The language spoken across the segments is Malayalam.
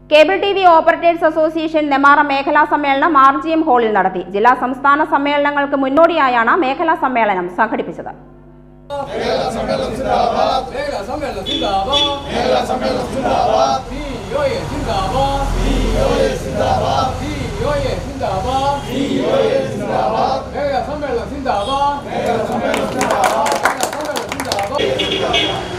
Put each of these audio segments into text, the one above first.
cable T V operators association Nemmara മേഖലാ സമ്മേളനം ആർ ജി എം ഹാളിൽ നടത്തി ജില്ലാ സംസ്ഥാന സമ്മേളനങ്ങൾക്ക് മുന്നോടിയായാണ് മേഖലാ സമ്മേളനം സംഘടിപ്പിച്ചത് മേഖലാ സമ്മേളനം സിന്ദാബാദ് മേഖലാ സമ്മേളനം സിന്ദാബാദ് സിഒഎ സിന്ദാബാദ് സിഒഎ സിന്ദാബാദ് സിഒഎ സിന്ദാബാദ് സിഒഎ സിന്ദാബാദ് മേഖലാ സമ്മേളനം സിന്ദാബാദ് മേഖലാ സമ്മേളനം സിന്ദാബാദ് മേഖലാ സമ്മേളനം സിന്ദാബാദ്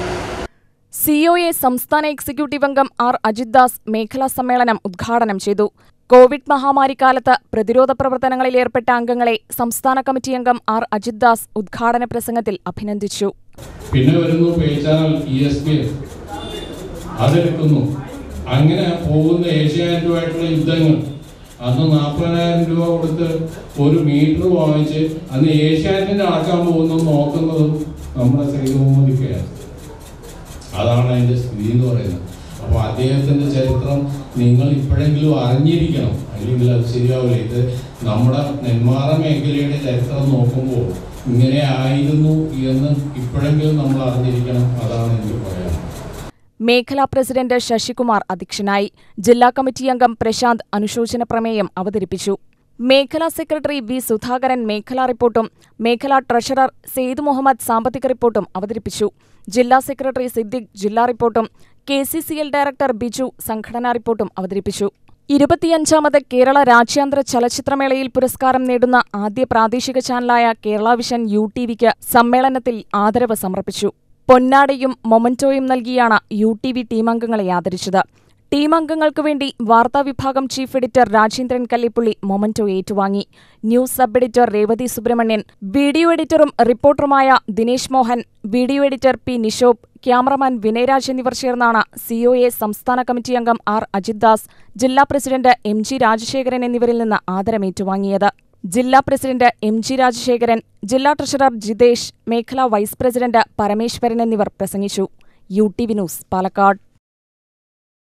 സി ഒ എ സംസ്ഥാന എക്സിക്യൂട്ടീവ് അംഗം ആർ അജിത് ദാസ് മേഖലാ സമ്മേളനം ഉദ്ഘാടനം ചെയ്തു കോവിഡ് മഹാമാരിക്കാലത്ത് പ്രതിരോധ പ്രവർത്തനങ്ങളിൽ ഏർപ്പെട്ട അംഗങ്ങളെ സംസ്ഥാന കമ്മിറ്റി അംഗം ആർ അജിത് ദാസ് ഉദ്ഘാടന പ്രസംഗത്തിൽ അഭിനന്ദിച്ചു പിന്നെ വരുന്നു pay channel E S P അതെടുക്കുന്നു അങ്ങനെ പോകുന്ന ഏഷ്യാനെറ്റുമായിട്ടുള്ള യുദ്ധങ്ങൾ അന്ന് നാൽപ്പതിനായിരം രൂപ കൊടുത്ത് ഒരു മീറ്റർ വാങ്ങിച്ച് അന്ന് ഏഷ്യാനെറ്റിന്റെ അളക്കാൻ പോകുന്നത് നോക്കുന്നതും നമ്മുടെ സൈദ് മുഹമ്മദ് ഇക്കയാണ് അതാണ് അതിന്റെ സ്ഥിതി എന്ന് പറയുന്നത് അപ്പൊ അദ്ദേഹത്തിന്റെ ചരിത്രം നിങ്ങൾ ഇപ്പോഴെങ്കിലും അറിഞ്ഞിരിക്കണം അല്ലെങ്കിൽ അത് ശരിയാവില്ല ഇത് നമ്മുടെ നെന്മാറ മേഖലയുടെ ചരിത്രം നോക്കുമ്പോൾ ഇങ്ങനെ ആയിരുന്നു എന്ന് ഇപ്പോഴെങ്കിലും നമ്മൾ അറിഞ്ഞിരിക്കണം അതാണ് എനിക്ക് പറയാനുള്ളത് മേഖലാ പ്രസിഡന്റ് ശശികുമാർ അധ്യക്ഷനായി ജില്ലാ കമ്മിറ്റി അംഗം പ്രശാന്ത് അനുശോചന പ്രമേയം അവതരിപ്പിച്ചു മേഖലാ സെക്രട്ടറി വി സുധാകരൻ മേഖലാ റിപ്പോർട്ടും മേഖലാ ട്രഷറർ സെയ്ദ് മുഹമ്മദ് സാമ്പത്തിക റിപ്പോർട്ടും അവതരിപ്പിച്ചു ജില്ലാ സെക്രട്ടറി സിദ്ദിഖ് ജില്ലാ റിപ്പോർട്ടും K C C L director Biju സംഘടനാ റിപ്പോർട്ടും അവതരിപ്പിച്ചു ഇരുപത്തിയഞ്ചാമത് കേരള രാജ്യാന്തര ചലച്ചിത്രമേളയിൽ പുരസ്കാരം നേടുന്ന ആദ്യ പ്രാദേശിക ചാനലായ കേരള വിഷൻ യു ടി വിക്ക് സമ്മേളനത്തിൽ ആദരവ് സമർപ്പിച്ചു പൊന്നാടയും മൊമന്റോയും നൽകിയാണ് യു ടി വി ടീമംഗങ്ങളെ ആദരിച്ചത് ടീമംഗങ്ങൾക്ക് വേണ്ടി വാർത്താവിഭാഗം chief editor Rajendran Kallippulli memento ഏറ്റുവാങ്ങി news sub editor Revathi Subrahmanyan video എഡിറ്ററും റിപ്പോർട്ടറുമായ Dinesh Mohan video editor P Nishob cameraman Vinayaraj എന്നിവർ ചേർന്നാണ് സിഒഎ സംസ്ഥാന കമ്മിറ്റി അംഗം ആർ അജിത് ദാസ് ജില്ലാ പ്രസിഡന്റ് എം ജി രാജശേഖരൻ എന്നിവരിൽ നിന്ന് ആദരമേറ്റുവാങ്ങിയത് ജില്ലാ പ്രസിഡന്റ് എം ജി രാജശേഖരൻ ജില്ലാ ട്രഷറർ ജിതേഷ് മേഖലാ വൈസ് പ്രസിഡന്റ് പരമേശ്വരൻ എന്നിവർ പ്രസംഗിച്ചു U T V news Palakkad